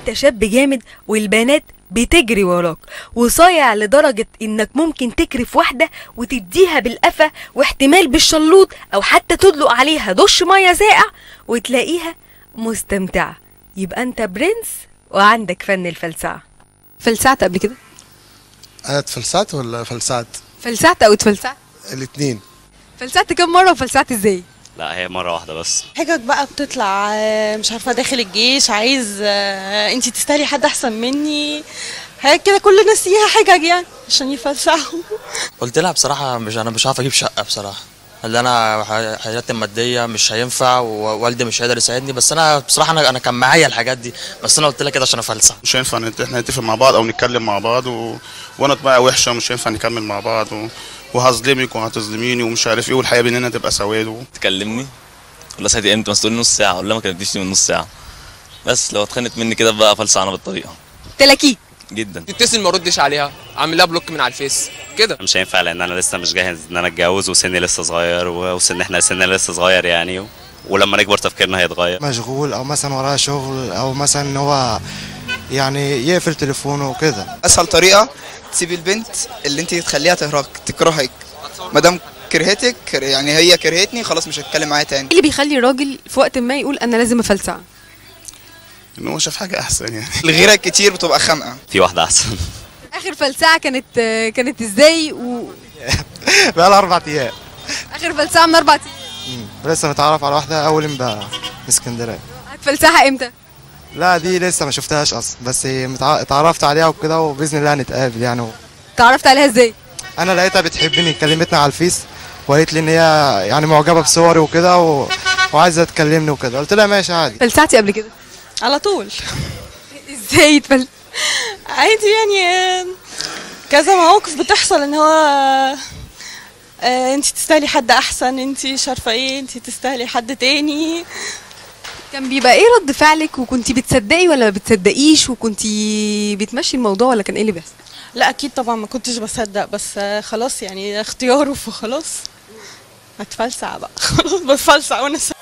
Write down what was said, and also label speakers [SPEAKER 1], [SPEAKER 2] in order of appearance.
[SPEAKER 1] انت شاب جامد والبنات بتجري وراك وصايع لدرجة انك ممكن تكرف واحدة وتديها بالقفا واحتمال بالشلوط او حتى تدلق عليها دش مية ساقع وتلاقيها مستمتعة يبقى انت برنس وعندك فن الفلسعة
[SPEAKER 2] فلسعت قبل كده
[SPEAKER 3] انا اتفلسعت ولا فلسعت
[SPEAKER 2] فلسعت او اتفلسعت
[SPEAKER 3] الاثنين
[SPEAKER 2] فلسعت كم مره وفلسعت ازاي
[SPEAKER 4] لا هي مرة واحدة بس
[SPEAKER 5] حاجج بقى بتطلع آه، مش عارفه داخل الجيش عايز انت تستاهلي حد احسن مني حاجات كده كل الناس ليها حجج يعني عشان يفلسعوا
[SPEAKER 6] قلت لها بصراحة مش أنا مش عارف أجيب شقة بصراحة اللي أنا ح- حياتي المادية مش هينفع ووالدي مش هيقدر يساعدني بس أنا بصراحة أنا أنا كان معايا الحاجات دي بس أنا قلت لها كده عشان أفلسع
[SPEAKER 7] مش هينفع نت- احنا نتفق مع بعض او نتكلم مع بعض و... وانا طباعي وحشه مش هينفع نكمل مع بعض و... وهظلمك وهتظلميني ومش عارف ايه والحياه بيننا تبقى سواد و...
[SPEAKER 4] تكلمني ولا ساعتها امتى بس تقول لي نص ساعة ولا ما كلمتنيش من نص ساعة بس لو اتخنت مني كده بقى فلسع انا بالطريقة
[SPEAKER 2] تلاكيك
[SPEAKER 4] جدا
[SPEAKER 8] تتصل ما ردش عليها اعمل لها بلوك من على الفيس كده
[SPEAKER 4] مش هينفع لان انا لسه مش جاهز ان انا اتجوز وسني لسه صغير و- وسن احنا سننا لسه صغير يعني و... ولما نكبر تفكيرنا هيتغير
[SPEAKER 9] مشغول او مثلا وراه شغل او مثلا ان هو يعني يقفل تليفونه وكده
[SPEAKER 10] اسهل طريقه تسيبي البنت اللي انت تخليها تهرك تكرهك ما دام كرهتك يعني هي كرهتني خلاص مش هتكلم معايا تاني
[SPEAKER 2] ايه اللي بيخلي الراجل في وقت ما يقول انا لازم افلسع
[SPEAKER 7] ان هو شاف حاجه احسن يعني
[SPEAKER 10] الغيره كتير بتبقى خانقه
[SPEAKER 4] في واحدة احسن
[SPEAKER 2] اخر فلسعه كانت كانت ازاي واخر
[SPEAKER 9] بقى لها اربع ايام
[SPEAKER 2] فلسعه من اربع ايام
[SPEAKER 9] مم. لسه متعرف على واحده اول امبارح من اسكندريه
[SPEAKER 2] هتفلسعها امتى
[SPEAKER 9] لا دي لسه ما شفتهاش اصلا بس متع... اتعرفت عليها وكده وباذن الله هنتقابل يعني و...
[SPEAKER 2] تعرفت عليها ازاي
[SPEAKER 9] انا لقيتها بتحبني كلمتنا على الفيس وقالت لي ان هي يعني معجبه بصوري وكده و... وعايزه تكلمني وكده قلت لها ماشي عادي
[SPEAKER 2] فلسعتي قبل كده
[SPEAKER 5] على طول
[SPEAKER 2] ازاي تفل
[SPEAKER 5] عادي يعني آه، كذا مواقف بتحصل ان هو انت تستاهلي حد احسن انت مش عارفه ايه انت تستاهلي حد تاني
[SPEAKER 2] كان بيبقى ايه رد فعلك وكنتي بتصدقي ولا ما بتصدقيش وكنتي بتمشي الموضوع ولا كان ايه اللي بيحصل
[SPEAKER 5] لا اكيد طبعا ما كنتش بصدق بس آه، خلاص يعني اختياره فخلاص هتفلسع بقى خلاص بتفلسع وانا